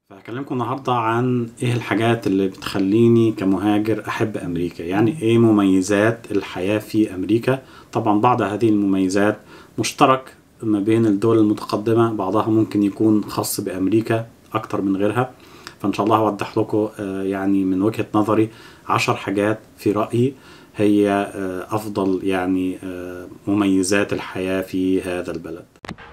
هكلمكم النهاردة عن ايه الحاجات اللي بتخليني كمهاجر احب امريكا يعني ايه مميزات الحياة في امريكا طبعا بعض هذه المميزات مشترك ما بين الدول المتقدمة بعضها ممكن يكون خاص بامريكا اكتر من غيرها فان شاء الله هوضح لكم آه، يعني من وجهة نظري عشر حاجات في رأيي هي آه، افضل يعني آه، مميزات الحياة في هذا البلد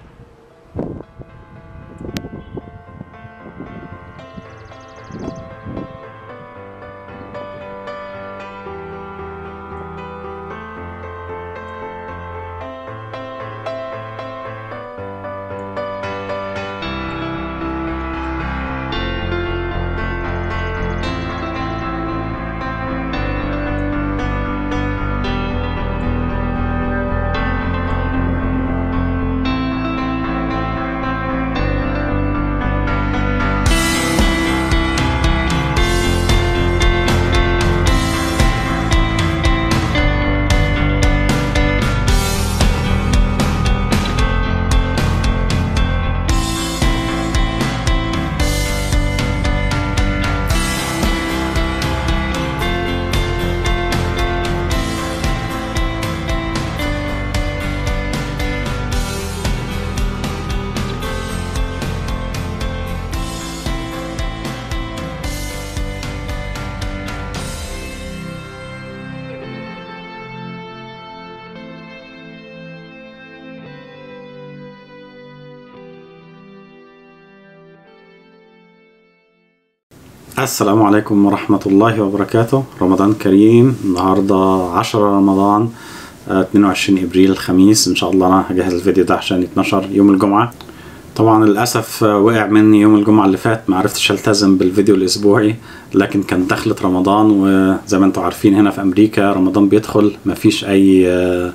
السلام عليكم ورحمة الله وبركاته رمضان كريم النهاردة 10 رمضان آه، 22 ابريل الخميس ان شاء الله انا هجهز الفيديو ده عشان يتنشر يوم الجمعة طبعا للاسف آه، وقع مني يوم الجمعة اللي فات ما عرفتش التزم بالفيديو الاسبوعي لكن كان دخلة رمضان وزي ما انتم عارفين هنا في امريكا رمضان بيدخل مفيش اي آه،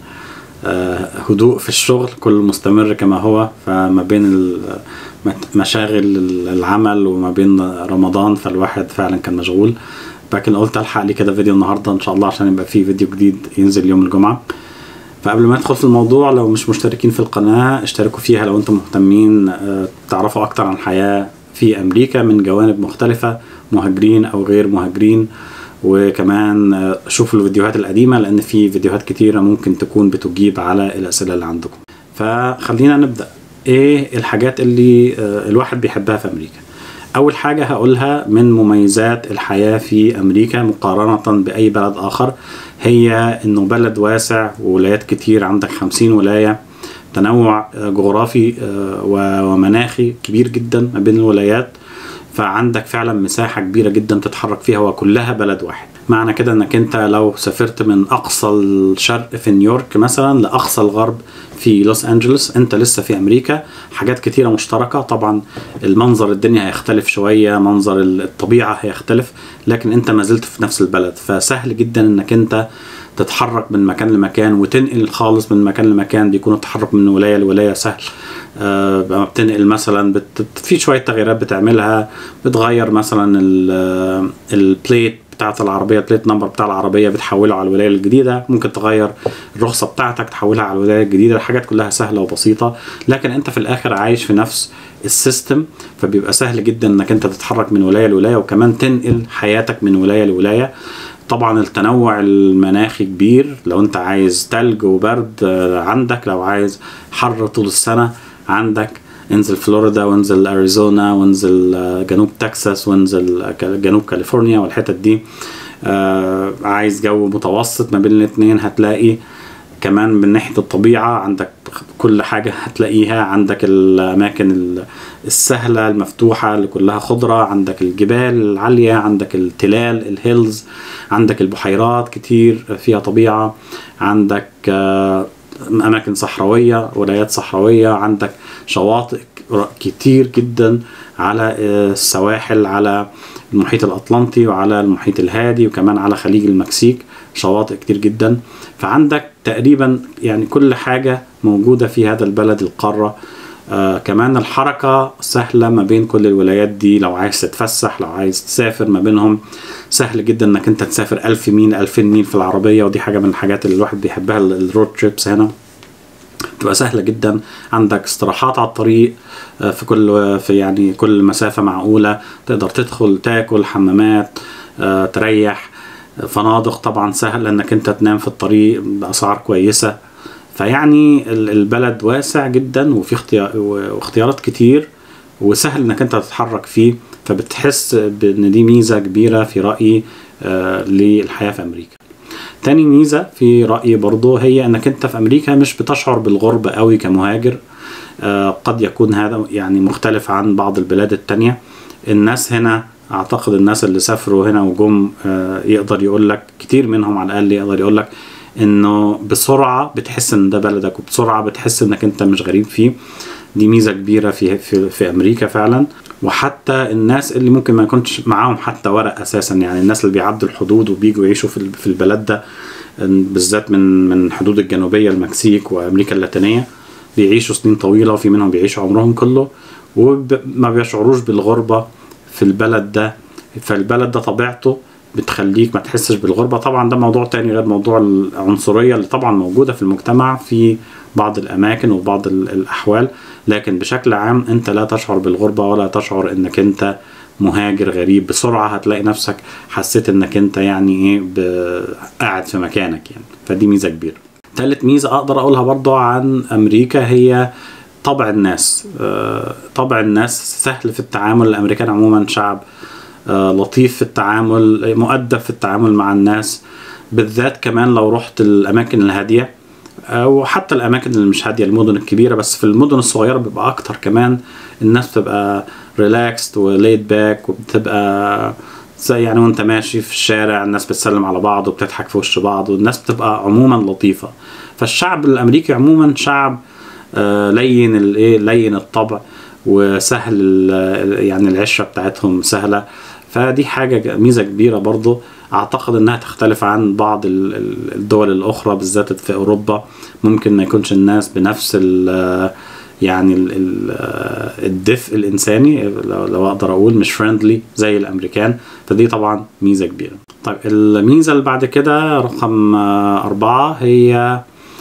آه، هدوء في الشغل كل مستمر كما هو فما بين ال- مت- مشاغل العمل وما بين رمضان فالواحد فعلا كان مشغول لكن قلت الحق لي كده فيديو النهارده ان شاء الله عشان يبقى فيه فيديو جديد ينزل يوم الجمعه فقبل ما ندخل في الموضوع لو مش مشتركين في القناه اشتركوا فيها لو انتم مهتمين آه، تعرفوا اكتر عن الحياه في امريكا من جوانب مختلفه مهاجرين او غير مهاجرين وكمان آه، شوفوا الفيديوهات القديمه لان في فيديوهات كتيره ممكن تكون بتجيب على الاسئله اللي عندكم فخلينا نبدا ايه الحاجات اللي آه، الواحد بيحبها في امريكا اول حاجه هقولها من مميزات الحياه في امريكا مقارنه باي بلد اخر هي انه بلد واسع وولايات كتير عندك 50 ولايه تنوع آه، جغرافي آه، و- ومناخي كبير جدا ما بين الولايات فعندك فعلا مساحة كبيرة جدا تتحرك فيها وكلها بلد واحد معنى كده انك انت لو سافرت من اقصى الشرق في نيويورك مثلا لاقصى الغرب في لوس انجلوس انت لسه في امريكا حاجات كتيرة مشتركة طبعا المنظر الدنيا هيختلف شوية منظر الطبيعة هيختلف لكن انت ما زلت في نفس البلد فسهل جدا انك انت تتحرك من مكان لمكان وتنقل خالص من مكان لمكان بيكون التحرك من ولايه لولايه سهل آه، لما بتنقل مثلا بت... في شويه تغييرات بتعملها بتغير مثلا ال- البليت بتاعت العربيه البليت نمبر بتاع العربيه بتحوله على الولايه الجديده ممكن تغير الرخصه بتاعتك تحولها على الولايه الجديده الحاجات كلها سهله وبسيطه لكن انت في الاخر عايش في نفس السيستم فبيبقى سهل جدا انك انت تتحرك من ولايه لولايه وكمان تنقل حياتك من ولايه لولايه طبعا التنوع المناخي كبير لو انت عايز تلج وبرد آه، عندك لو عايز حر طول السنة عندك انزل فلوريدا وانزل اريزونا وانزل آه، جنوب تكساس وانزل آه، جنوب كاليفورنيا والحتت دي آه، عايز جو متوسط ما بين الاتنين هتلاقي كمان من ناحية الطبيعة عندك كل حاجة هتلاقيها عندك الأماكن ال- السهلة المفتوحة اللي كلها خضرة عندك الجبال العالية عندك التلال الهيلز عندك البحيرات كتير فيها طبيعة عندك آه، أماكن صحراوية ولايات صحراوية عندك شواطئ كتير جدا على آه، السواحل على المحيط الأطلنطي وعلى المحيط الهادي وكمان على خليج المكسيك شواطئ كتير جدا فعندك تقريبا يعني كل حاجة موجودة في هذا البلد القارة آه كمان الحركة سهلة ما بين كل الولايات دي لو عايز تتفسح لو عايز تسافر ما بينهم سهل جدا انك انت تسافر ألف ميل ألفين ميل في العربية ودي حاجة من الحاجات اللي الواحد بيحبها الرود تريبس هنا تبقى سهلة جدا عندك استراحات على الطريق آه، في كل في يعني كل مسافة معقولة تقدر تدخل تاكل حمامات آه، تريح فنادق طبعا سهل انك انت تنام في الطريق باسعار كويسة فيعني ال- البلد واسع جدا وفي اختيار واختيارات كتير وسهل انك انت تتحرك فيه فبتحس بان دي ميزة كبيرة في رأيي آه، للحياة في امريكا تاني ميزة في رأيي برضو هي انك انت في امريكا مش بتشعر بالغربة قوي كمهاجر آه، قد يكون هذا يعني مختلف عن بعض البلاد التانية الناس هنا اعتقد الناس اللي سافروا هنا وجم آه، يقدر يقول لك كتير منهم على الاقل يقدر يقول لك انه بسرعة بتحس ان ده بلدك وبسرعة بتحس انك انت مش غريب فيه دي ميزة كبيرة في في في امريكا فعلا وحتى الناس اللي ممكن ما يكونش معاهم حتى ورق اساسا يعني الناس اللي بيعدوا الحدود وبيجوا يعيشوا في ال- في البلد ده بالذات من من الحدود الجنوبيه المكسيك وامريكا اللاتينيه بيعيشوا سنين طويله وفي منهم بيعيشوا عمرهم كله وما بيشعروش بالغربه في البلد ده فالبلد ده طبيعته بتخليك ما تحسش بالغربه طبعا ده موضوع تاني غير موضوع العنصريه اللي طبعا موجوده في المجتمع في بعض الاماكن وبعض ال- الاحوال لكن بشكل عام انت لا تشعر بالغربه ولا تشعر انك انت مهاجر غريب بسرعه هتلاقي نفسك حسيت انك انت يعني ايه ب- قاعد في مكانك يعني فدي ميزه كبيره تالت ميزه اقدر اقولها برضو عن امريكا هي طبع الناس آه، طبع الناس سهل في التعامل الامريكان عموما شعب آه، لطيف في التعامل مؤدب في التعامل مع الناس بالذات كمان لو رحت الاماكن الهاديه آه، وحتى الاماكن اللي مش هاديه المدن الكبيره بس في المدن الصغيره بيبقى اكتر كمان الناس بتبقى ريلاكست وليد باك وبتبقى زي يعني وانت ماشي في الشارع الناس بتسلم على بعض وبتضحك في وش بعض والناس بتبقى عموما لطيفه فالشعب الامريكي عموما شعب آه، لين الايه لين الطبع وسهل ال- يعني العشره بتاعتهم سهله فدي حاجه ميزه كبيره برضو اعتقد انها تختلف عن بعض ال- ال- الدول الاخرى بالذات في اوروبا ممكن ما يكونش الناس بنفس ال يعني ال- ال- الدفء الانساني لو لو اقدر اقول مش فريندلي زي الامريكان فدي طبعا ميزه كبيره طيب الميزه اللي بعد كده رقم آه، أربعة هي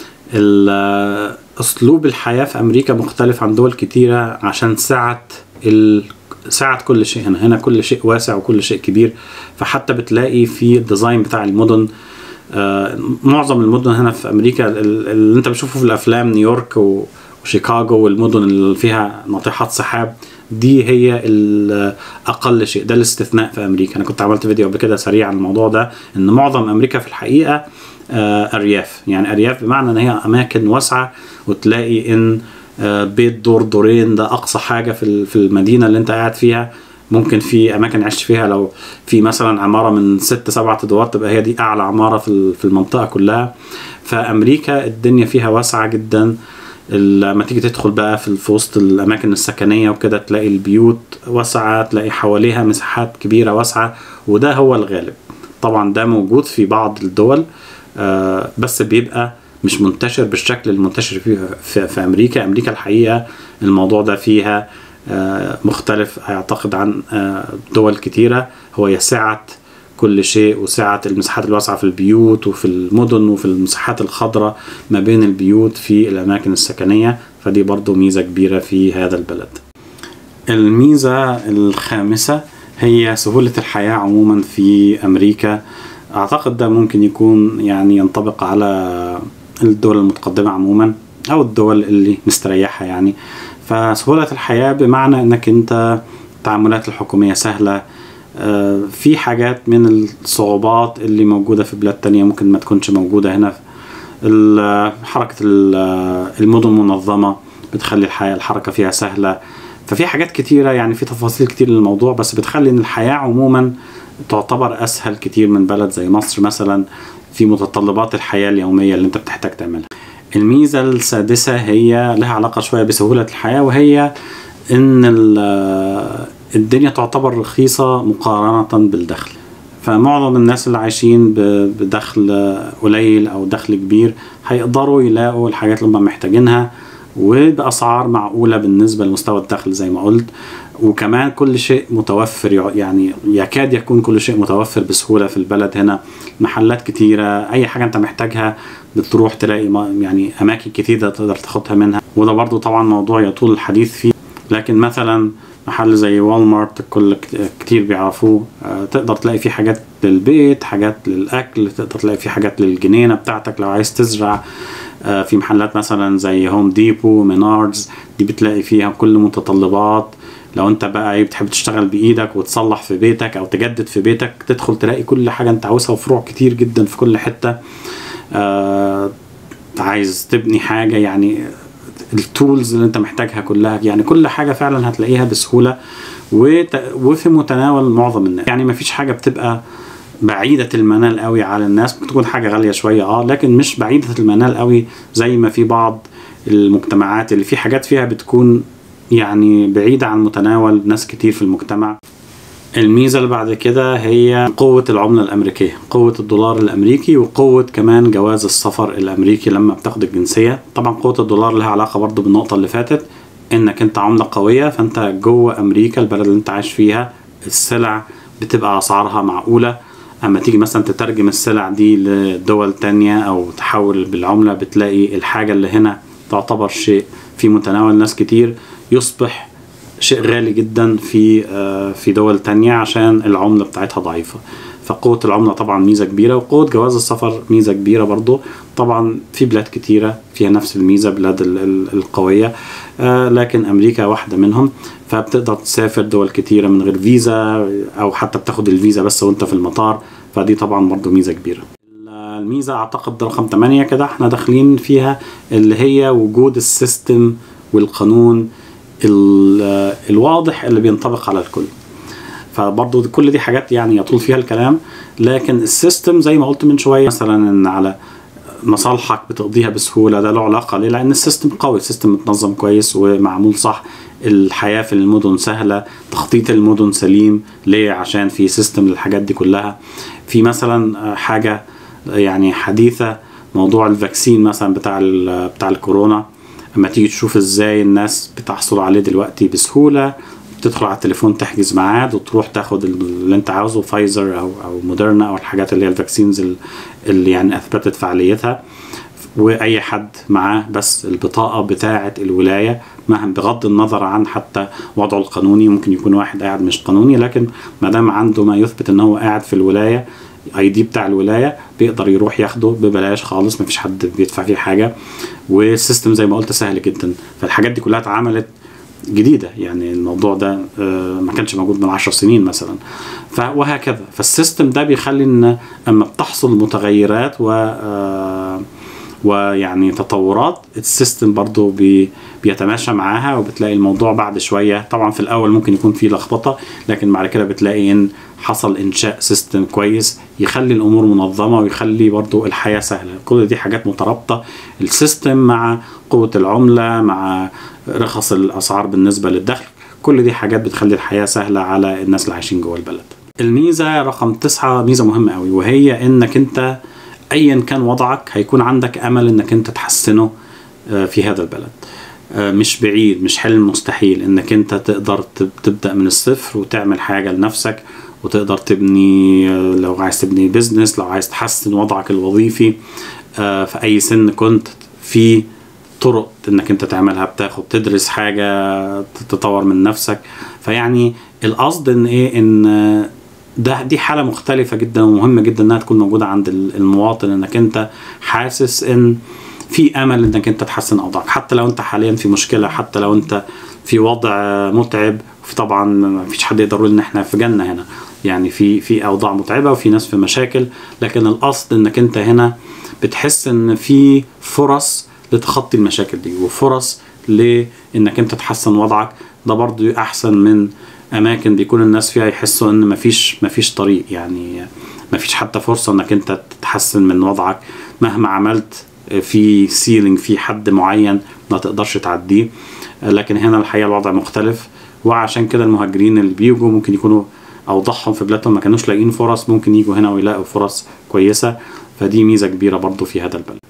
ال- اسلوب الحياه في امريكا مختلف عن دول كتيره عشان سعه ال... سعه كل شيء هنا هنا كل شيء واسع وكل شيء كبير فحتى بتلاقي في الديزاين بتاع المدن آه، معظم المدن هنا في امريكا ال- اللي انت بتشوفه في الافلام نيويورك و- وشيكاغو والمدن اللي فيها ناطحات سحاب دي هي ال- اقل شيء ده الاستثناء في امريكا انا كنت عملت فيديو قبل كده سريع عن الموضوع ده ان معظم امريكا في الحقيقه آه، ارياف يعني ارياف بمعنى ان هي اماكن واسعه وتلاقي ان آه، بيت دور دورين ده اقصى حاجه في ال- في المدينه اللي انت قاعد فيها ممكن في اماكن عشت فيها لو في مثلا عماره من ست سبعة ادوار تبقى هي دي اعلى عماره في ال- في المنطقه كلها فامريكا الدنيا فيها واسعه جدا لما تيجي تدخل بقى في في وسط الاماكن السكنيه وكده تلاقي البيوت واسعه تلاقي حواليها مساحات كبيره واسعه وده هو الغالب طبعا ده موجود في بعض الدول آه، بس بيبقى مش منتشر بالشكل المنتشر فيه في, في امريكا امريكا الحقيقه الموضوع ده فيها آه، مختلف اعتقد عن آه، دول كتيره هو يا سعه كل شيء وسعه المساحات الواسعه في البيوت وفي المدن وفي المساحات الخضراء ما بين البيوت في الاماكن السكنيه فدي برضو ميزه كبيره في هذا البلد الميزه الخامسه هي سهوله الحياه عموما في امريكا اعتقد ده ممكن يكون يعني ينطبق على الدول المتقدمه عموما او الدول اللي مستريحه يعني فسهوله الحياه بمعنى انك انت التعاملات الحكوميه سهله آه، في حاجات من الصعوبات اللي موجوده في بلاد تانية ممكن ما تكونش موجوده هنا ال- حركه ال- المدن منظمه بتخلي الحياه الحركه فيها سهله ففي حاجات كتيره يعني في تفاصيل كتير للموضوع بس بتخلي ان الحياه عموما تعتبر اسهل كتير من بلد زي مصر مثلا في متطلبات الحياه اليوميه اللي انت بتحتاج تعملها الميزه السادسه هي لها علاقه شويه بسهوله الحياه وهي ان ال- الدنيا تعتبر رخيصه مقارنه بالدخل فمعظم الناس اللي عايشين ب- بدخل قليل او دخل كبير هيقدروا يلاقوا الحاجات اللي هم محتاجينها وباسعار معقوله بالنسبه لمستوى الدخل زي ما قلت وكمان كل شيء متوفر يع- يعني يكاد يكون كل شيء متوفر بسهوله في البلد هنا محلات كتيره اي حاجه انت محتاجها بتروح تلاقي ما- يعني اماكن كتيره تقدر تاخدها منها وده برضو طبعا موضوع يطول الحديث فيه لكن مثلا محل زي والمارت كل كت- كتير بيعرفوه آه، تقدر تلاقي فيه حاجات للبيت حاجات للاكل تقدر تلاقي فيه حاجات للجنينه بتاعتك لو عايز تزرع آه، في محلات مثلا زي هوم ديبو ميناردز دي بتلاقي فيها كل متطلبات لو انت بقى ايه بتحب تشتغل بايدك وتصلح في بيتك او تجدد في بيتك تدخل تلاقي كل حاجه انت عاوزها وفروع كتير جدا في كل حته آه عايز تبني حاجه يعني التولز اللي انت محتاجها كلها يعني كل حاجه فعلا هتلاقيها بسهوله وت... وفي متناول معظم الناس يعني ما فيش حاجه بتبقى بعيدة المنال قوي على الناس ممكن تكون حاجة غالية شوية اه لكن مش بعيدة المنال قوي زي ما في بعض المجتمعات اللي في حاجات فيها بتكون يعني بعيدة عن متناول ناس كتير في المجتمع الميزة اللي بعد كده هي قوة العملة الأمريكية قوة الدولار الأمريكي وقوة كمان جواز السفر الأمريكي لما بتاخد الجنسية طبعا قوة الدولار لها علاقة برضو بالنقطة اللي فاتت إنك أنت عملة قوية فأنت جوه أمريكا البلد اللي أنت عايش فيها السلع بتبقى أسعارها معقولة أما تيجي مثلا تترجم السلع دي لدول تانية أو تحول بالعملة بتلاقي الحاجة اللي هنا تعتبر شيء في متناول ناس كتير يصبح شيء غالي جدا في آه، في دول تانية عشان العملة بتاعتها ضعيفة فقوة العملة طبعا ميزة كبيرة وقوة جواز السفر ميزة كبيرة برضو طبعا في بلاد كتيرة فيها نفس الميزة بلاد ال- ال- القوية آه، لكن أمريكا واحدة منهم فبتقدر تسافر دول كتيرة من غير فيزا أو حتى بتاخد الفيزا بس وانت في المطار فدي طبعا برضو ميزة كبيرة الميزة أعتقد رقم 8 كده احنا داخلين فيها اللي هي وجود السيستم والقانون ال- الواضح اللي بينطبق على الكل فبرضه كل دي حاجات يعني يطول فيها الكلام لكن السيستم زي ما قلت من شويه مثلا ان على مصالحك بتقضيها بسهوله ده له علاقه ليه؟ لان السيستم قوي السيستم متنظم كويس ومعمول صح الحياه في المدن سهله تخطيط المدن سليم ليه؟ عشان في سيستم للحاجات دي كلها في مثلا حاجه يعني حديثه موضوع الفاكسين مثلا بتاع ال- بتاع الكورونا اما تيجي تشوف ازاي الناس بتحصل عليه دلوقتي بسهوله تدخل على التليفون تحجز ميعاد وتروح تاخد اللي انت عاوزه فايزر او او موديرنا او الحاجات اللي هي الفاكسينز ال- اللي يعني اثبتت فعاليتها واي حد معاه بس البطاقه بتاعه الولايه مهما بغض النظر عن حتى وضعه القانوني ممكن يكون واحد قاعد مش قانوني لكن ما دام عنده ما يثبت ان هو قاعد في الولايه اي دي بتاع الولايه بيقدر يروح ياخده ببلاش خالص مفيش حد بيدفع فيه حاجه والسيستم زي ما قلت سهل جدا فالحاجات دي كلها اتعملت جديده يعني الموضوع ده آه، ما كانش موجود من عشر سنين مثلا ف- وهكذا فالسيستم ده بيخلي ان اما بتحصل متغيرات و آه، ويعني تطورات السيستم برضو بي بيتماشى معاها وبتلاقي الموضوع بعد شوية طبعا في الأول ممكن يكون فيه لخبطة لكن بعد كده بتلاقي إن حصل إنشاء سيستم كويس يخلي الأمور منظمة ويخلي برضو الحياة سهلة كل دي حاجات مترابطة السيستم مع قوة العملة مع رخص الأسعار بالنسبة للدخل كل دي حاجات بتخلي الحياة سهلة على الناس اللي عايشين جوه البلد الميزة رقم تسعة ميزة مهمة قوي وهي إنك أنت ايا كان وضعك هيكون عندك امل انك انت تحسنه آه، في هذا البلد آه، مش بعيد مش حلم مستحيل انك انت تقدر تب- تبدا من الصفر وتعمل حاجه لنفسك وتقدر تبني آه، لو عايز تبني بيزنس لو عايز تحسن وضعك الوظيفي آه، في اي سن كنت في طرق انك انت تعملها بتاخد تدرس حاجه تطور من نفسك فيعني القصد ان ايه ان ده دي حاله مختلفه جدا ومهمه جدا انها تكون موجوده عند ال- المواطن انك انت حاسس ان في امل انك انت تحسن اوضاعك حتى لو انت حاليا في مشكله حتى لو انت في وضع متعب في طبعا ما فيش حد يقدر يقول ان احنا في جنه هنا يعني في في اوضاع متعبه وفي ناس في مشاكل لكن الاصل انك انت هنا بتحس ان في فرص لتخطي المشاكل دي وفرص لانك انت تحسن وضعك ده برضو احسن من اماكن بيكون الناس فيها يحسوا ان مفيش مفيش طريق يعني مفيش حتى فرصه انك انت تتحسن من وضعك مهما عملت في سيلينج في حد معين ما تقدرش تعديه لكن هنا الحقيقه الوضع مختلف وعشان كده المهاجرين اللي بيجوا ممكن يكونوا اوضاعهم في بلادهم ما كانوش لاقيين فرص ممكن يجوا هنا ويلاقوا فرص كويسه فدي ميزه كبيره برضو في هذا البلد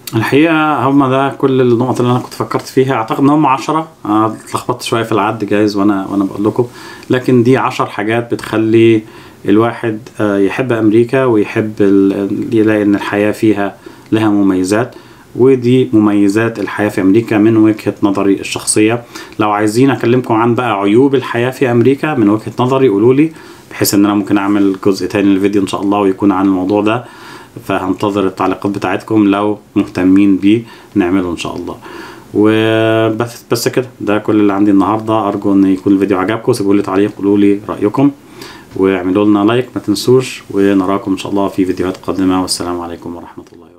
الحقيقة هما ده كل النقط اللي أنا كنت فكرت فيها أعتقد إن هم عشرة أنا اتلخبطت شوية في العد جايز وأنا وأنا بقول لكم لكن دي عشر حاجات بتخلي الواحد آه، يحب أمريكا ويحب ال- يلاقي إن الحياة فيها لها مميزات ودي مميزات الحياة في أمريكا من وجهة نظري الشخصية لو عايزين أكلمكم عن بقى عيوب الحياة في أمريكا من وجهة نظري قولوا لي بحيث إن أنا ممكن أعمل جزء تاني للفيديو إن شاء الله ويكون عن الموضوع ده فهنتظر التعليقات بتاعتكم لو مهتمين بيه نعمله ان شاء الله وبس بس كده ده كل اللي عندي النهارده ارجو ان يكون الفيديو عجبكم سيبوا لي تعليق قولوا لي رايكم واعملوا لنا لايك ما تنسوش ونراكم ان شاء الله في فيديوهات قادمه والسلام عليكم ورحمه الله وبركاته